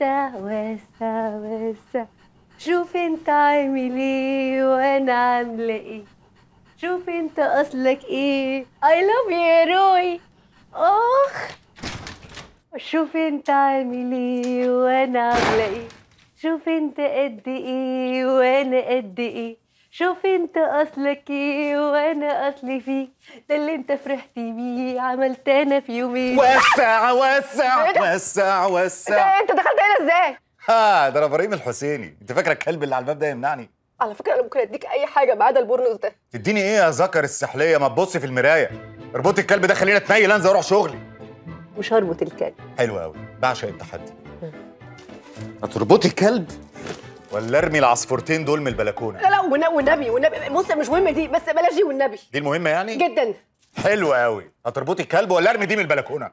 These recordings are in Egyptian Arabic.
وسع وسع وسع شوف انت عامل ايه وانا عامله ايه شوف انت اصلك ايه اي لاف يو يا روي اخ شوف انت عامل ايه وانا عامله ايه شوف انت قد ايه وانا قد ايه شوف انت اصلك ايه وانا اصلي فيك ده اللي انت فرحت بيه عملت انا في يومين وسع وسع وسع وسع انت دخلت هنا ازاي؟ ها ده انا ابراهيم الحسيني انت فاكره الكلب اللي على الباب ده يمنعني على فكره انا ممكن اديك اي حاجه ما عدا البورنوس ده تديني ايه يا ذكر السحليه ما تبصي في المرايه اربطي الكلب ده خلينا اتنيل انزل اروح شغلي مش هربط الكلب حلو قوي بعشق التحدي هتربطي الكلب ولا ارمي العصفورتين دول من البلكونه لا لا والن- والنبي والنبي بص مش مهمه دي بس بلاش دي والنبي دي المهمه يعني جدا حلو قوي هتربطي الكلب ولا ارمي دي من البلكونه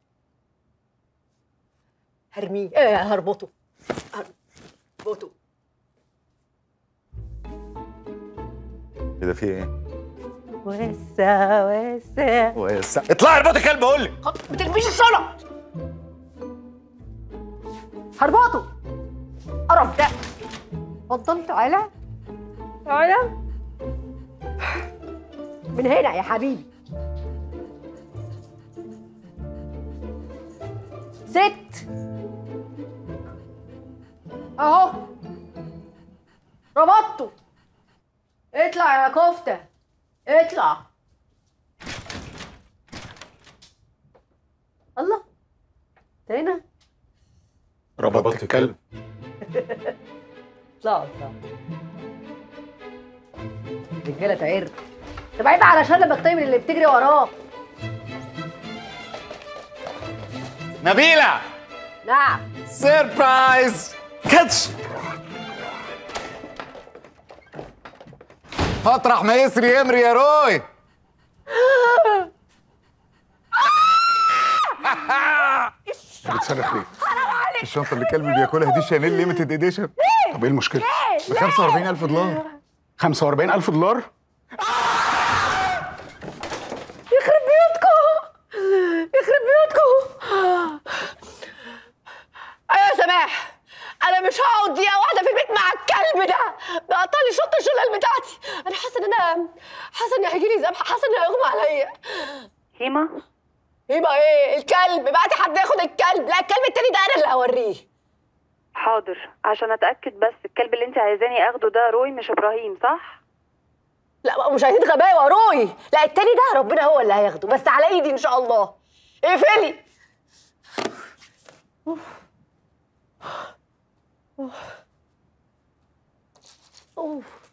هرميه آه هربطه هربطه كده في ايه وسع وسع وسع اطلعي اربطي الكلب قول لي خد ما ترميش الشنط هربطه قرف ده اتفضل تعالى تعالى من هنا يا حبيبي ست اهو ربطته اطلع يا كفته اطلع الله ده هنا ربطت الكلب اطلعوا اطلعوا الرجاله تعر طب عيب علشان لما من اللي بتجري وراه نبيله نعم سيربرايز كاتش مطرح ما يسري يمري يا روي بتصرخ ليه؟ الشنطة اللي الكلب بياكلها دي شانيل ليميتد اديشن طب ايه المشكلة؟ ب 45000 دولار 45000 دولار؟ يخرب بيوتكم يخرب بيوتكم ايوه يا سماح انا مش هقعد دقيقه واحده في البيت مع الكلب ده ده قطع لي شنطه الشلال بتاعتي انا حاسه ان انا حاسه ان هيجي لي ذبح حاسه ان هيغمى عليا هيما يبقى ايه الكلب بعتي حد ياخد الكلب لا الكلب التاني ده انا اللي هوريه حاضر عشان اتاكد بس الكلب اللي انت عايزاني اخده ده روي مش ابراهيم صح لا مش عايزين غباوه روي لا التاني ده ربنا هو اللي هياخده بس على ايدي ان شاء الله اقفلي اوف